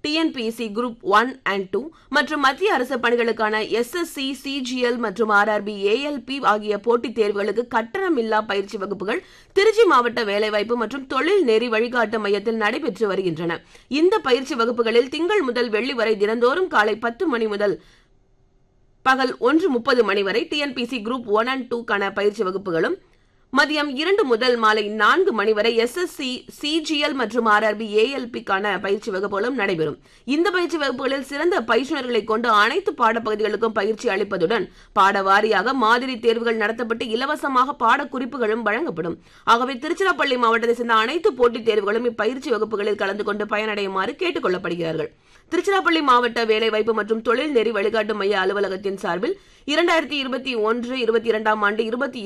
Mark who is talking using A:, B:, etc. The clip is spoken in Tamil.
A: TNPSC group one and two மற்றும் மத்திய அரசு பணிகளுக்கான எஸ்எஸ்சி சிஜிஎல் மற்றும் ஆர்ஆர்பி ஏஎல்பி ஆகிய போட்டித் தேர்வுகளுக்கு கட்டணமில்லா பயிற்சி வகுப்புகள் திருச்சி மாவட்ட வேலைவாய்ப்பு மற்றும் தொழில் நெறி வழிகாட்டு மையத்தில் நடைபெற்று வருகின்றன இந்த பயிற்சி வகுப்புகளில் திங்கள் முதல் வெள்ளி வரை தினந்தோறும் காலை பத்து மணி முதல் பகல் ஒன்று முப்பது மணி வரை டிஎன்பிசி குரூப் ஒன் அண்ட் டூக்கான பயிற்சி வகுப்புகளும் மதியம் இரண்டு முதல் மாலை நான்கு மணி வரை எஸ்எஸ்சி சிஜிஎல் மற்றும் ஆர்ஆர்பி ஏஎல்பிக்கான பயிற்சி வகுப்புகளும் நடைபெறும் இந்த பயிற்சி வகுப்புகளில் சிறந்த பயிற்றுநர்களை கொண்டு அனைத்து பாடப்பகுதிகளுக்கும் பயிற்சி அளிப்பதுடன் பாட வாரியாக மாதிரி தேர்வுகள் நடத்தப்பட்டு இலவசமாக பாடக்குறிப்புகளும் வழங்கப்படும் ஆகவே திருச்சிராப்பள்ளி மாவட்டத்தை சேர்ந்த அனைத்து போட்டித் தேர்வுகளும் இப்பயிற்சி வகுப்புகளில் கலந்து கொண்டு பயனடையுமாறு கேட்டுக் கொள்ளப்படுகிறார்கள் திருச்சிராப்பள்ளி மாவட்ட வேலைவாய்ப்பு மற்றும் தொழில் நெறி வழிகாட்டு மைய அலுவலகத்தின் சார்பில் இரண்டாயிரத்தி இருபத்தி ஒன்று இருபத்தி இரண்டாம் ஆண்டு இருபத்தி